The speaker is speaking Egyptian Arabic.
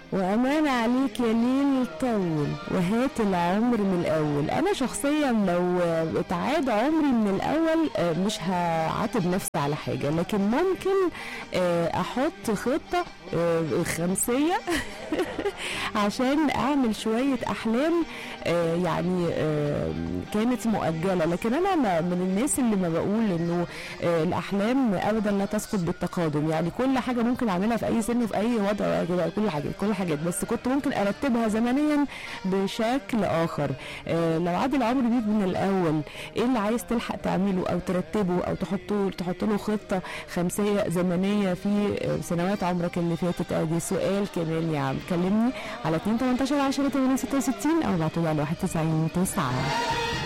وامان عليك يا ليل طول وهات العمر من الاول انا شخصيا لو اتعاد عمري من الاول آه، مش هعاتب نفسي على حاجه لكن ممكن آه، احط خطه آه، خمسيه عشان اعمل شويه احلام آه، يعني آه، كانت مؤجله لكن انا ما- من الناس اللي ما بقول انه آه، الاحلام ابدا لا تسقط بالتقادم يعني كل حاجه ممكن اعملها في اي سن وفي اي وضع كده، كل حاجه كل حاجات بس كنت ممكن ارتبها زمنيا بشكل اخر آه، لو عاد العمر بيك من الاول ايه اللي عايز تلحق تعمله او ترتبه او تحطه تحط له خطه خمسيه زمنيه في آه، سنوات عمرك اللي فاتت ادي سؤال كمان يا عم كلمني على 2 18 10 8 66 او ابعتوا لي على 91 9